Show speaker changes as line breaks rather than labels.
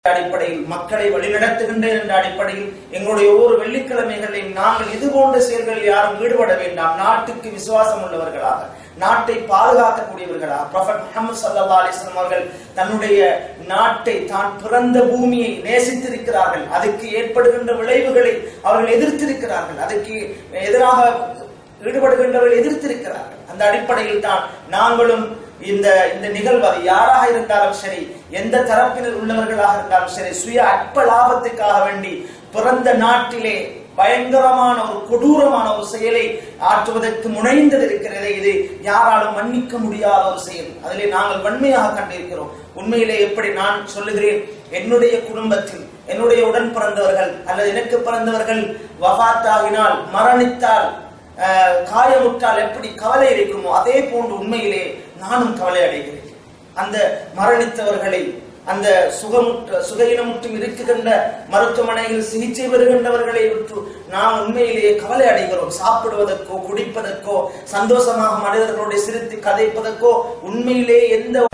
அடிப்படையில் மக்களை வழிநடத்துகின்றேன் என்ற அடிப்படையில் எங்களுடைய ஒவ்வொரு வெள்ளிக்கிழமைகளையும் நாங்கள் இது போன்ற செயல்களில் யாரும் ஈடுபட வேண்டாம் நாட்டுக்கு விசுவாசம் உள்ளவர்களாக நாட்டை பாதுகாக்கக்கூடியவர்களாக ப்ரொஃபட் முகமது சல்லா அலிஸ்லாம் அவர்கள் தன்னுடைய நாட்டை தான் பிறந்த பூமியை நேசித்திருக்கிறார்கள் அதுக்கு ஏற்படுகின்ற விளைவுகளை அவர்கள் எதிர்த்திருக்கிறார்கள் அதுக்கு எதிராக ஈடுபடுகின்றவர்கள் எதிர்த்திருக்கிறார்கள் அந்த அடிப்படையில் தான் நாங்களும் இந்த இந்த நிகழ்வு அது யாராக இருந்தாலும் சரி எந்த தரப்பினர் உள்ளவர்களாக இருந்தாலும் சரி சுய அற்ப லாபத்துக்காக வேண்டி பிறந்த நாட்டிலே பயங்கரமான ஒரு கொடூரமான ஒரு செயலை ஆற்றுவதற்கு முனைந்தது இருக்கிறது இது யாராலும் மன்னிக்க முடியாத ஒரு செயல் அதிலே நாங்கள் வன்மையாக கண்டிருக்கிறோம் உண்மையிலே எப்படி நான் சொல்லுகிறேன் என்னுடைய குடும்பத்தில் என்னுடைய உடன் பிறந்தவர்கள் அல்லது எனக்கு பிறந்தவர்கள் வபாத்தாகினால் மரணித்தால் அஹ், காயமுற்றால் எப்படி கவலை இருக்குமோ அதே போன்று உண்மையிலே நானும் கவலை அடைகிறேன் அந்த மரணித்தவர்களை அந்த சுகமுற்ற சுகையினமுற்றும் இருக்குகின்ற மருத்துவமனையில் சிகிச்சை பெறுகின்றவர்களை விட்டு நாம் உண்மையிலேயே கவலை அடைகிறோம் சாப்பிடுவதற்கோ குடிப்பதற்கோ சந்தோஷமாக மனிதர்களோடு சிரித்து கதைப்பதற்கோ உண்மையிலே எந்த